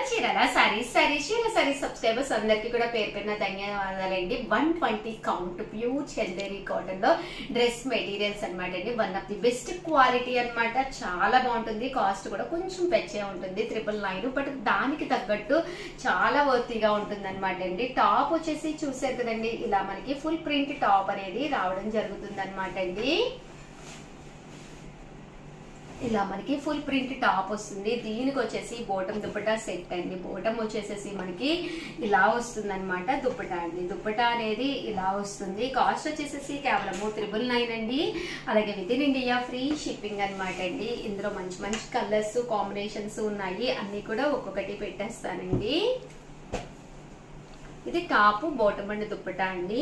చీరల సారీస్ సారీస్ చీర సారీస్ సబ్స్క్రైబర్స్ అందరికీ కూడా పేరు పేరున ధన్యవాదాలండి one twenty count pure Chanderi cotton లో డ్రెస్ మెటీరియల్స్ అన్నమాట అండి one of the best quality అన్నమాట చాలా బాగుంటుంది కాస్ట్ కూడా కొంచెం పెచ్చే ఉంటుంది ట్రిపుల్ నైన్ బట్ దానికి తగ్గట్టు చాలా వర్తీగా ఉంటుంది అనమాట అండి టాప్ వచ్చేసి చూసారు కదండి ఇలా మనకి ఫుల్ ప్రింట్ టాప్ అనేది రావడం జరుగుతుంది అనమాట అండి ఇలా మనకి ఫుల్ ప్రింట్ టాప్ వస్తుంది దీనికి వచ్చేసి బోటం దుప్పటా సెట్ అండి బోటం వచ్చేసేసి మనకి ఇలా వస్తుంది అనమాట దుప్పటా అండి దుప్పటా అనేది ఇలా వస్తుంది కాస్ట్ వచ్చేసేసి కేవలము త్రిబుల్ నైన్ అండి అలాగే within India free shipping అనమాట అండి ఇందులో మంచి మంచి కలర్స్ కాంబినేషన్స్ ఉన్నాయి అన్ని కూడా ఒక్కొక్కటి పెట్టేస్తానండి ఇది టాప్ బోటం అండి దుప్పటా అండి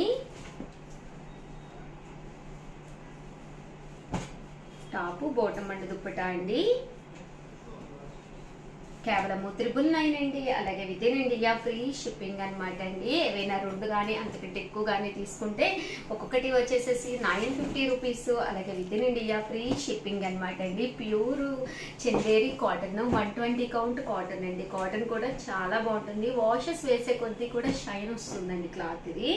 టాపు బోటం అండి దుప్పటా అండి కేవలము త్రిబుల్ నైన్ అండి అలాగే within India free shipping అనమాట అండి ఏవైనా రెండు కానీ అంతకంటే ఎక్కువ కానీ తీసుకుంటే ఒక్కొక్కటి వచ్చేసేసి నైన్ ఫిఫ్టీ రూపీస్ అలాగే within India free shipping అనమాట అండి pure Chanderi cotton one twenty count cotton అండి కాటన్ కూడా చాలా బాగుంటుంది వాషెస్ వేసే కొద్దీ కూడా షైన్ వస్తుందండి క్లాత్ ఇది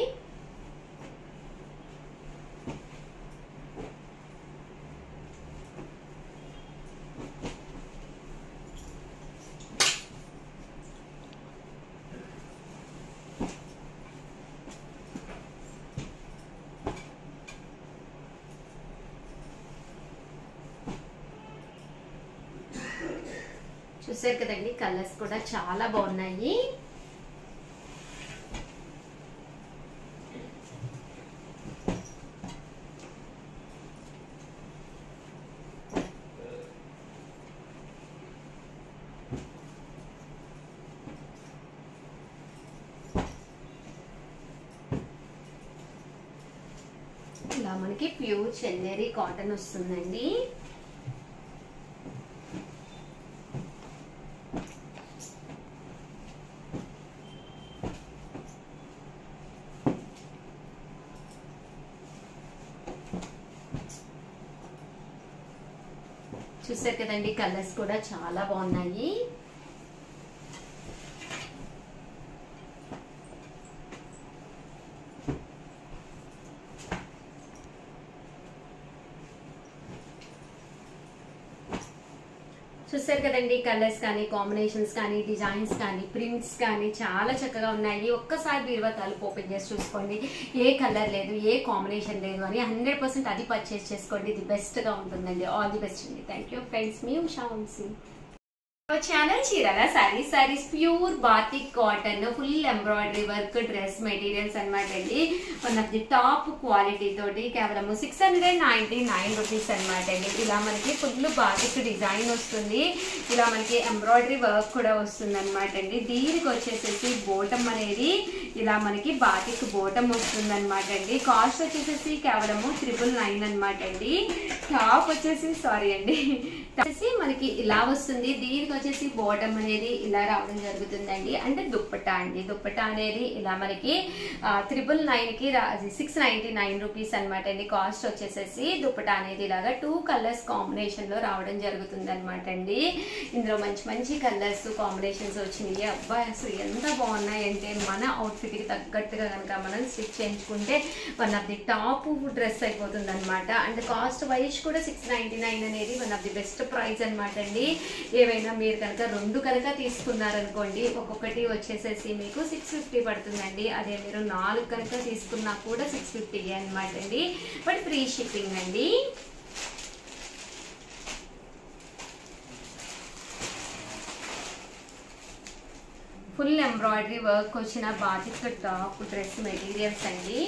చూసారు కదండి కలర్స్ కూడా చాలా బాగున్నాయి ఇలా మనకి ప్యూర్ చందేరి కాటన్ వస్తుందండి చూసారు కదండి కలర్స్ కూడా చాలా బాగున్నాయి చూసారు కదండి కలర్స్ కానీ కాంబినేషన్స్ కానీ డిజైన్స్ కానీ ప్రింట్స్ కానీ చాలా చక్కగా ఉన్నాయి ఒక్కసారి బీరువా తలుపు ఓపెన్ చేసి చూసుకోండి ఏ కలర్ లేదు ఏ కాంబినేషన్ లేదు అని హండ్రెడ్ పర్సెంట్ అది పర్చేస్ చేసుకోండి ఇది బెస్ట్ గా ఉంటుందండి ఆల్ ది బెస్ట్ అండి థ్యాంక్ యూ ఫ్రెండ్స్ మీ ఉషా వంశీ ఛానల్ చీరల sarees sarees pure batik cotton full embroidery work dress materials అనమాట అండి one of the top quality తోటి కేవలం six hundred ninety nine rupees అనమాట అండి ఇలా మనకి ఫుల్ బాతిక్ డిజైన్ వస్తుంది ఇలా మనకి ఎంబ్రాయిడరీ వర్క్ కూడా వస్తుంది అనమాట అండి దీనికి వచ్చేసేసి బోటం అనేది ఇలా మనకి బాతిక్ బోటం వస్తుంది అనమాట అండి కాస్ట్ వచ్చేసేసి కేవలము త్రిపుల్ నైన్ అనమాట అండి టాప్ వచ్చేసి సారీ అండి వచ్చేసి మనకి ఇలా వస్తుంది దీనికి వచ్చేసి బాటమ్ అనేది ఇలా రావడం జరుగుతుందండి అంటే దుప్పటా అండి దుప్పటా అనేది ఇలా మనకి త్రిపుల్ నైన్ కి సిక్స్ నైన్టీ నైన్ రూపీస్ అనమాట అండి కాస్ట్ వచ్చేసేసి దుప్పటా అనేది ఇలాగా టూ కలర్స్ కాంబినేషన్ లో రావడం జరుగుతుంది అనమాట అండి ఇందులో మంచి మంచి కలర్స్ కాంబినేషన్స్ వచ్చినాయి అబ్బాయి అసలు ఎంత బాగున్నాయి అంటే మన అవుట్ఫిట్ కి తగ్గట్టుగా కనుక మనం స్టిచ్ చేయించుకుంటే one of the top dress అయిపోతుంది అనమాట అండ్ కాస్ట్ వైజ్ కూడా సిక్స్ నైన్టీ నైన్ అనేది one of the best price అనమాట అండి ఏవైనా మీరు కనుక రెండు కనుక తీసుకున్నారనుకోండి ఒక్కొక్కటి వచ్చేసేసి మీకు సిక్స్ ఫిఫ్టీ పడుతుందండి అదే మీరు నాలుగు కనుక తీసుకున్నా కూడా సిక్స్ ఫిఫ్టీ అనమాట అండి బట్ ఫ్రీ షిప్పింగ్ అండి ఫుల్ ఎంబ్రాయిడరీ వర్క్ వచ్చిన బాటిక్ టాప్ డ్రెస్ మెటీరియల్స్ అండి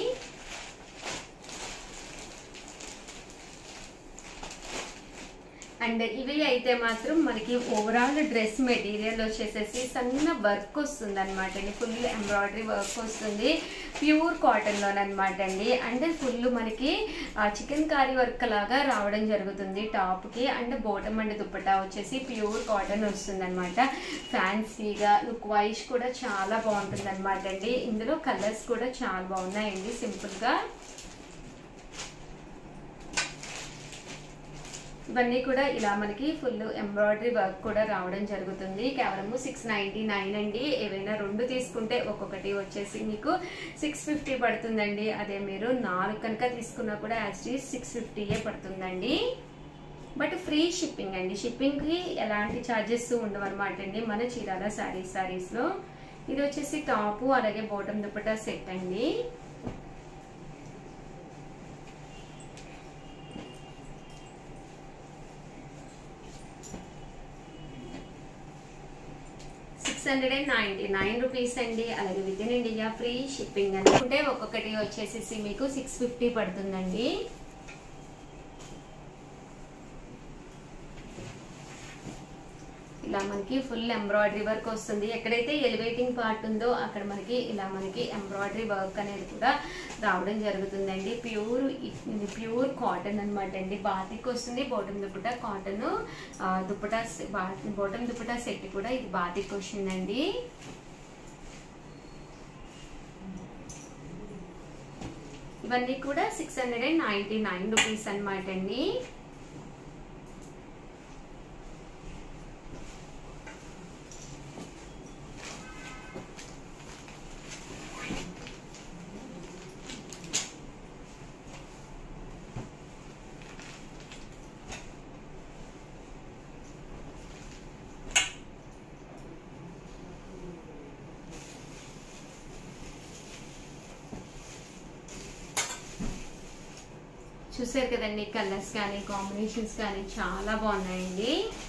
అండ్ ఇవి అయితే మాత్రం మనకి ఓవరాల్ డ్రెస్ మెటీరియల్ వచ్చేసేసి సన్న వర్క్ వస్తుంది అనమాట అండి ఫుల్ ఎంబ్రాయిడరీ వర్క్ వస్తుంది ప్యూర్ కాటన్ లోనమాట అండి అండ్ ఫుల్ మనకి చికెన్ కారీ వర్క్ లాగా రావడం జరుగుతుంది టాప్ కి అండ్ బోటం అండ్ దుప్పటా వచ్చేసి ప్యూర్ కాటన్ వస్తుంది అనమాట ఫ్యాన్సీగా లుక్ వైజ్ కూడా చాలా బాగుంటుంది అనమాట అండి ఇందులో కలర్స్ కూడా చాలా బాగున్నాయండి సింపుల్ గా ఇవన్నీ కూడా ఇలా మనకి ఫుల్ ఎంబ్రాయిడరీ వర్క్ కూడా రావడం జరుగుతుంది కేవలము సిక్స్ నైన్టీ నైన్ అండి ఏవైనా రెండు తీసుకుంటే ఒక్కొక్కటి వచ్చేసి మీకు సిక్స్ ఫిఫ్టీ పడుతుందండి అదే మీరు నాలుగు కనుక తీసుకున్నా కూడా యాక్చువల్లీ సిక్స్ ఫిఫ్టీయే పడుతుందండి బట్ ఫ్రీ షిప్పింగ్ అండి షిప్పింగ్కి ఎలాంటి ఛార్జెస్ ఉండవు అనమాట అండి మన చీరాల శారీస్ శారీస్లో ఇది వచ్చేసి టాపు అలాగే బోటం దుపట్టా సెట్ అండి six hundred and ninety nine rupees అండి అలాగే within India free shipping అనుకుంటే ఒక్కొక్కటి వచ్చేసి మీకు సిక్స్ ఫిఫ్టీ పడుతుందండి ఇలా మనకి ఫుల్ ఎంబ్రాయిడరీ వర్క్ వస్తుంది ఎక్కడైతే ఎలివేటింగ్ పార్ట్ ఉందో అక్కడ మనకి ఇలా మనకి ఎంబ్రాయిడరీ వర్క్ అనేది కూడా రావడం జరుగుతుందండి ప్యూర్ ఇది ప్యూర్ కాటన్ అనమాట అండి బాతిక్ వస్తుంది bottom dupatta cotton dupatta bottom dupatta set కూడా ఇది బాతిక్ వస్తుందండి ఇవన్నీ కూడా six hundred and ninety nine rupees అనమాట అండి చూసారు కదండి కలర్స్ కానీ కాంబినేషన్స్ కానీ చాలా బాగున్నాయండి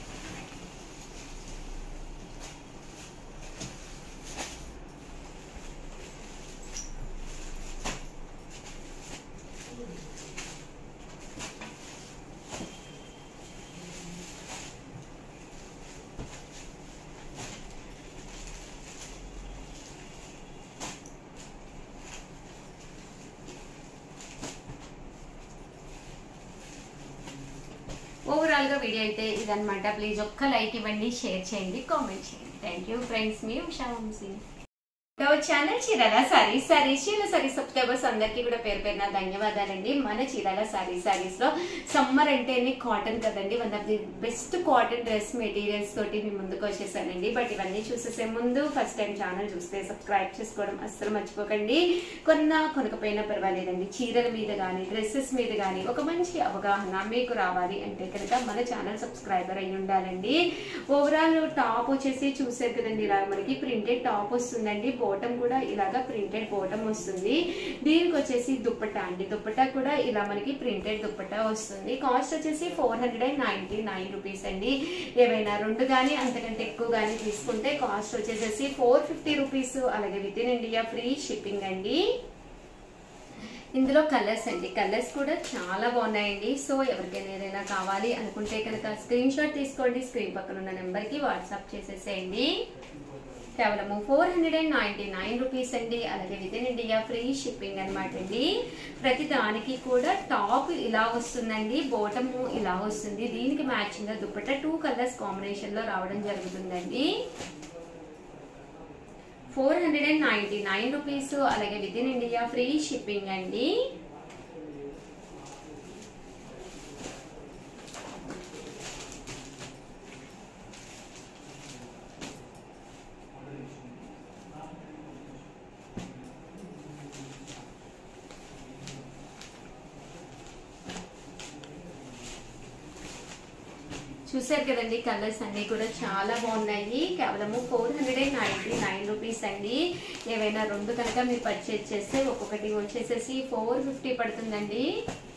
ఓవరాల్ గా వీడియో అయితే ఇదనమాట ప్లీజ్ ఒక్క లైక్ ఇవ్వండి షేర్ చేయండి కామెంట్ చేయండి థ్యాంక్ యూ ఫ్రెండ్స్ మీ Usha Vamshi channel Chirala saree sarees Chirala sarees subscribers అందరికీ కూడా పేరు పేరున ధన్యవాదాలండి మన చీరాల సారీ సారీస్ లో సమ్మర్ అంటేనే కాటన్ కదండి one of the best cotton dress materials తోటి మీ ముందుకు వచ్చేసానండి బట్ ఇవన్నీ చూసేసే ముందు ఫస్ట్ టైం ఛానల్ చూస్తే సబ్స్క్రైబ్ చేసుకోవడం అస్సలు మర్చిపోకండి కొన్నా కొనకపోయినా పర్వాలేదండి చీరల మీద కానీ డ్రెస్సెస్ మీద కానీ ఒక మంచి అవగాహన మీకు రావాలి అంటే కనుక మన ఛానల్ సబ్స్క్రైబర్ అయి ఉండాలండి ఓవరాల్ టాప్ వచ్చేసి చూసారు కదండి ఇలా మనకి ప్రింటెడ్ టాప్ వస్తుందండి బోటం కూడా ఇలాగా ప్రింటెడ్ బోటం వస్తుంది దీనికి వచ్చేసి దుప్పటా అండి దుప్పటా కూడా ఇలా మనకి ప్రింటెడ్ దుప్పటా వస్తుంది కాస్ట్ వచ్చేసి four hundred and ninety nine rupees అండి ఏవైనా రెండు కానీ అంతకంటే ఎక్కువ కానీ తీసుకుంటే కాస్ట్ వచ్చేసేసి ఫోర్ ఫిఫ్టీ రూపీస్ అలాగే within India free shipping అండి ఇందులో కలర్స్ అండి కలర్స్ కూడా చాలా బాగున్నాయండి సో ఎవరికైనా ఏదైనా కావాలి అనుకుంటే కనుక స్క్రీన్ షాట్ తీసుకోండి స్క్రీన్ పక్కన ఉన్న నెంబర్కి వాట్సాప్ చేసేసేయండి కేవలము four hundred and ninety nine rupees అండి అలాగే within India free shipping అనమాట అండి ప్రతి దానికి కూడా టాప్ ఇలా వస్తుందండి బోటము ఇలా వస్తుంది దీనికి మ్యాచింగ్ గా దుప్పట టూ కలర్స్ కాంబినేషన్ లో రావడం జరుగుతుందండి four hundred and ninety nine rupees అలాగే within India free shipping అండి చూసారు కదండి కలర్స్ అన్ని కూడా చాలా బాగున్నాయి కేవలము four hundred and ninety nine rupees అండి ఏవైనా రెండు కనుక మీరు పర్చేజ్ చేస్తే ఒక్కొక్కటి వచ్చేసేసి ఫోర్ ఫిఫ్టీ పడుతుందండి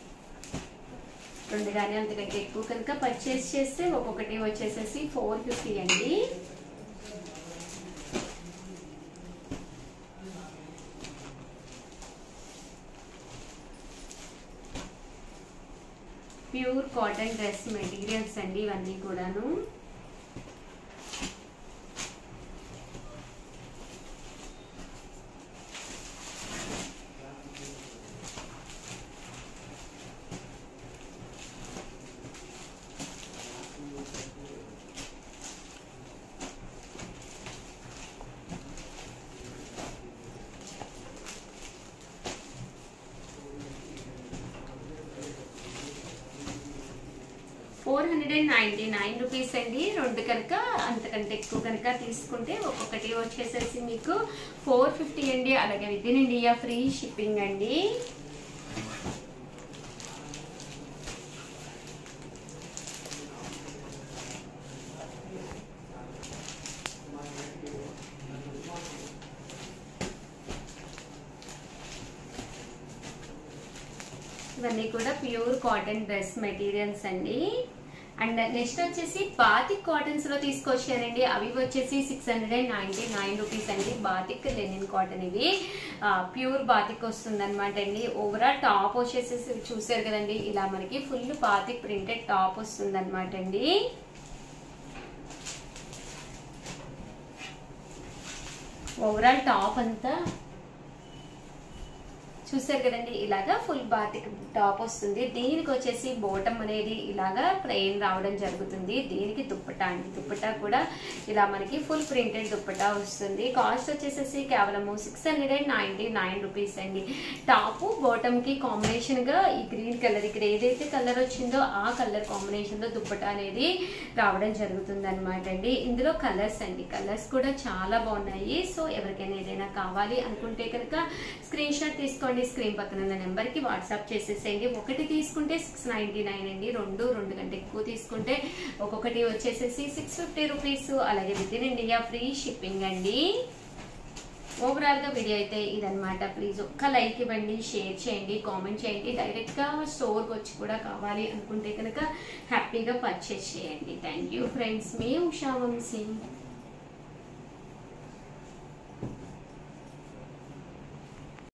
రెండు కానీ అంతకంటే ఎక్కువ కనుక పర్చేస్ చేస్తే ఒక్కొక్కటి వచ్చేసేసి ఫోర్ ఫిఫ్టీ అండి ప్యూర్ కాటన్ డ్రెస్ మెటీరియల్స్ అండి ఇవన్నీ కూడాను four hundred and ninety nine rupees అండి రెండు కనుక అంతకంటే ఎక్కువ కనుక తీసుకుంటే ఒక్కొక్కటి వచ్చేసేసి మీకు ఫోర్ ఫిఫ్టీ అండి అలాగే within India free shipping అండి ఇవన్నీ కూడా ప్యూర్ కాటన్ డ్రెస్ మెటీరియల్స్ అండి అండ్ నెక్స్ట్ వచ్చేసి బాతిక్ కాటన్స్ లో తీసుకొచ్చానండి అవి వచ్చేసి six hundred and ninety nine rupees అండి బాతిక్ లెనిన్ కాటన్ ఇవి ప్యూర్ బాతిక్ వస్తుంది అనమాట అండి ఓవరాల్ టాప్ వచ్చేసి చూసారు కదండి ఇలా మనకి ఫుల్ బాతిక్ ప్రింటెడ్ టాప్ వస్తుంది అనమాట అండి ఓవరాల్ టాప్ అంతా చూసారు కదండి ఇలాగా ఫుల్ బాతిక్ టాప్ వస్తుంది దీనికి వచ్చేసి బోటం అనేది ఇలాగా ప్లెయిన్ రావడం జరుగుతుంది దీనికి దుప్పటా అండి దుప్పటా కూడా ఇలా మనకి ఫుల్ ప్రింటెడ్ దుప్పటా వస్తుంది కాస్ట్ వచ్చేసేసి కేవలము six hundred and ninety nine rupees అండి టాప్ బాటమ్ కి కాంబినేషన్ గా ఈ గ్రీన్ కలర్ ఇక్కడ ఏదైతే కలర్ వచ్చిందో ఆ కలర్ కాంబినేషన్ లో దుప్పటా అనేది రావడం జరుగుతుంది అనమాట అండి ఇందులో కలర్స్ అండి కలర్స్ కూడా చాలా బాగున్నాయి సో ఎవరికైనా ఏదైనా కావాలి అనుకుంటే కనుక స్క్రీన్ షాట్ తీసుకోండి స్క్రీన్ పక్కన ఉన్న నెంబర్ కి వాట్సాప్ చేసేసేయండి ఒకటి తీసుకుంటే సిక్స్ నైన్టీ నైన్ అండి రెండు రెండు కంటే ఎక్కువ తీసుకుంటే ఒక్కొక్కటి వచ్చేసేసి సిక్స్ ఫిఫ్టీ రూపీస్ అలాగే within India free shipping అండి ఓవరాల్ గా వీడియో అయితే ఇదనమాట ప్లీజ్ ఒక్క లైక్ ఇవ్వండి షేర్ చేయండి కామెంట్ చేయండి డైరెక్ట్ గా స్టోర్కి వచ్చి కూడా కావాలి అనుకుంటే కనుక హ్యాపీగా పర్చేస్ చేయండి థ్యాంక్ యూ ఫ్రెండ్స్ మీ ఉషా వంశీ